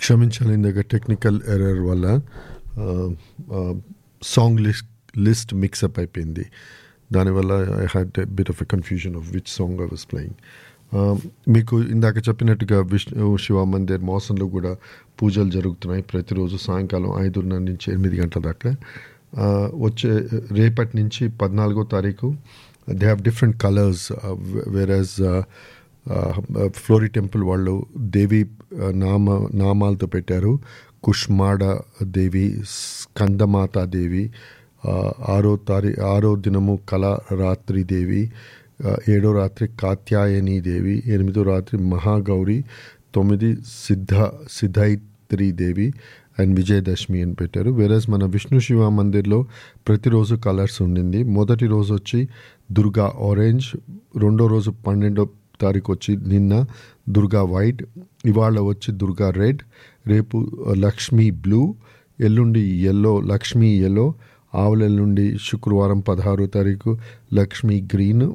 క్షమించాలి ఇందాక technical error వల్ల సాంగ్ లిస్ట్ లిస్ట్ మిక్సప్ అయిపోయింది దానివల్ల I had bit of a confusion of which song I was playing మీకు ఇందాక చెప్పినట్టుగా విష్ణు శివ మందిర్ మోసంలో కూడా పూజలు జరుగుతున్నాయి ప్రతిరోజు సాయంకాలం ఐదున్నర నుంచి ఎనిమిది గంటల దాకా Uh, వచ్చే రేపటి నుంచి పద్నాలుగో తారీఖు they have different colours various Flory temple వాళ్ళు దేవి uh, నామ నామాలతో పెట్టారు కుష్మాడ దేవి స్కందమాతా దేవి uh, ఆరో తారీ ఆరో దినము కళ రాత్రి దేవి uh, ఏడో రాత్రి కాత్యాయని దేవి ఎనిమిదో రాత్రి మహాగౌరి తొమ్మిది సిద్ధ సిద్ధైత్రి దేవి అండ్ విజయదశమి అని పెట్టారు వేరస్ మన విష్ణు శివ మందిర్లో ప్రతిరోజు కలర్స్ ఉండింది మొదటి రోజు వచ్చి దుర్గా ఆరెంజ్ రెండో రోజు పన్నెండో తారీఖు వచ్చి నిన్న దుర్గా వైట్ ఇవాళ వచ్చి దుర్గా రెడ్ రేపు లక్ష్మీ బ్లూ ఎల్లుండి ఎల్లో లక్ష్మీ ఎల్లో ఆవుల ఎల్లుండి శుక్రవారం పదహారో తారీఖు లక్ష్మీ గ్రీన్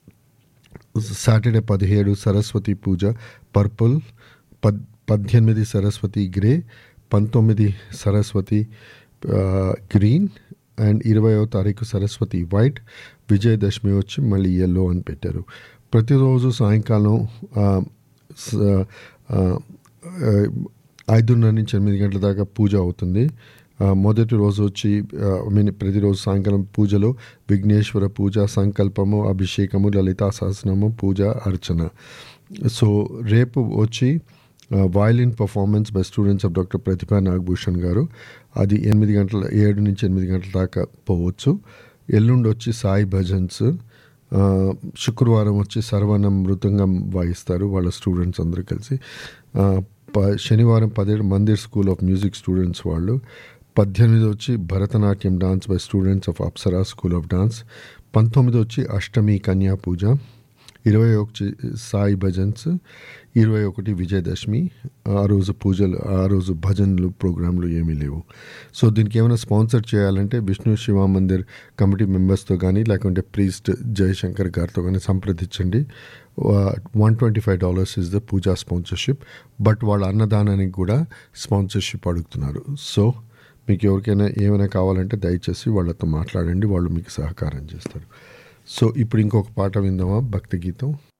సాటర్డే పదిహేడు సరస్వతి పూజ పర్పుల్ పద్ పద్దెనిమిది సరస్వతి గ్రే పంతొమ్మిది సరస్వతి గ్రీన్ అండ్ ఇరవయో తారీఖు సరస్వతి వైట్ విజయదశమి వచ్చి మళ్ళీ ఎల్లో అని పెట్టారు ప్రతిరోజు సాయంకాలం ఆ, స- ఆ, ఆ, ఐదున్నర నుంచి ఎనిమిది గంటల దాకా పూజ అవుతుంది ఆ, మొదటి రోజు వచ్చి ఐ మీన్ ప్రతిరోజు సాయంకాలం పూజలో విఘ్నేశ్వర పూజ సంకల్పము అభిషేకము లలితా సహస్రము పూజ అర్చన సో రేపు వచ్చి violin performance by students of doctor Pratibha Nagabhushan గారు అది ఎనిమిది గంటల ఏడు నుంచి ఎనిమిది గంటల దాకా పోవచ్చు ఎల్లుండి వచ్చి సాయి భజన్స్ ఆ, శుక్రవారం వచ్చి సర్వనం మృతంగం వాయిస్తారు వాళ్ళ స్టూడెంట్స్ అందరూ కలిసి ఆ, ప- శనివారం పదిహేడు Mandir school of music students వాళ్ళు పద్దెనిమిది వచ్చి Bharatanatyam dance by students of Apsara school of dance పంతొమ్మిది వచ్చి అష్టమి కన్యా పూజ ఇరవై ఒకటి సాయి భజన్స్ ఇరవై ఒకటి విజయదశమి ఆ రోజు పూజలు ఆ రోజు భజనలు ప్రోగ్రాంలు ఏమీ లేవు సో దీనికి ఏమైనా స్పాన్సర్ చేయాలంటే విష్ణు శివ మందిర్ కమిటీ మెంబర్స్తో కానీ లేకుంటే ప్రీస్ట్ జయశంకర్ గారితో కానీ సంప్రదించండి one twenty five dollars is the puja sponsorship but వాళ్ళ అన్నదానానికి కూడా స్పాన్సర్షిప్ అడుగుతున్నారు సో మీకు ఎవరికైనా ఏమైనా కావాలంటే దయచేసి వాళ్ళతో మాట్లాడండి వాళ్ళు మీకు సహకారం చేస్తారు సో ఇప్పుడు ఇంకొక పాట విందామా భక్తి గీతం